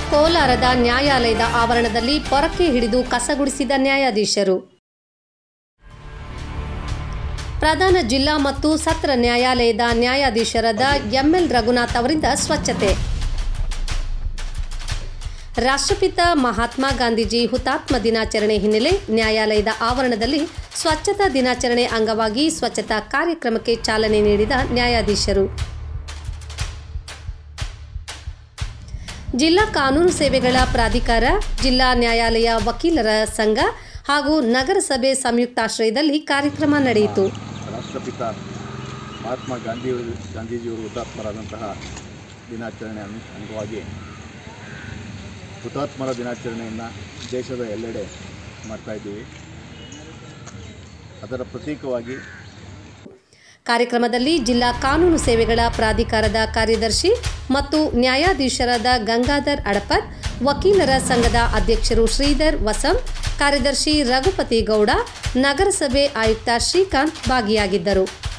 ಕೋಲಾರದ ನ್ಯಾಯಾಲಯದ ಆವರಣದಲ್ಲಿ ಪೊರಕೆ ಹಿಡಿದು ಕಸಗುಡಿಸಿದ ನ್ಯಾಯಾಧೀಶರು ಪ್ರಧಾನ ಜಿಲ್ಲಾ ಮತ್ತು ಸತ್ರ ನ್ಯಾಯಾಲಯದ ನ್ಯಾಯಾಧೀಶರಾದ ಎಂಎಲ್ ರಘುನಾಥ್ ಅವರಿಂದ ಸ್ವಚ್ಛತೆ ರಾಷ್ಟ್ರಪಿತ ಮಹಾತ್ಮ ಗಾಂಧೀಜಿ ಹುತಾತ್ಮ ದಿನಾಚರಣೆ ಹಿನ್ನೆಲೆ ನ್ಯಾಯಾಲಯದ ಆವರಣದಲ್ಲಿ ಸ್ವಚ್ಛತಾ ದಿನಾಚರಣೆ ಅಂಗವಾಗಿ ಸ್ವಚ್ಛತಾ ಕಾರ್ಯಕ್ರಮಕ್ಕೆ ಚಾಲನೆ ನೀಡಿದ ನ್ಯಾಯಾಧೀಶರು ಜಿಲ್ಲಾ ಕಾನೂನು ಸೇವೆಗಳ ಪ್ರಾಧಿಕಾರ ಜಿಲ್ಲಾ ನ್ಯಾಯಾಲಯ ವಕೀಲರ ಸಂಘ ಹಾಗೂ ನಗರಸಭೆ ಸಂಯುಕ್ತಾಶ್ರಯದಲ್ಲಿ ಕಾರ್ಯಕ್ರಮ ನಡೆಯಿತು ರಾಷ್ಟ್ರಪಿತ ಮಹಾತ್ಮ ಗಾಂಧಿ ಗಾಂಧೀಜಿಯವರು ಹುತಾತ್ಮರಾದಂತಹ ದಿನಾಚರಣೆ ಅಂಗ- ಅಂಗವಾಗಿ ಹುತಾತ್ಮರ ದಿನಾಚರಣೆಯನ್ನು ದೇಶದ ಎಲ್ಲೆಡೆ ಮಾಡ್ತಾ ಇದ್ದೀವಿ ಅದರ ಪ್ರತೀಕವಾಗಿ ಕಾರ್ಯಕ್ರಮದಲ್ಲಿ ಜಿಲ್ಲಾ ಕಾನೂನು ಸೇವೆಗಳ ಪ್ರಾಧಿಕಾರದ ಕಾರ್ಯದರ್ಶಿ ಮತ್ತು ನ್ಯಾಯಾಧೀಶರಾದ ಗಂಗಾಧರ್ ಅಡಪತ್ ವಕೀಲರ ಸಂಘದ ಅಧ್ಯಕ್ಷರು ಶ್ರೀಧರ್ ವಸಂ ಕಾರ್ಯದರ್ಶಿ ರಘುಪತಿ ಗೌಡ ನಗರಸಭೆ ಆಯುಕ್ತ ಶ್ರೀಕಾಂತ್ ಭಾಗಿಯಾಗಿದ್ದರು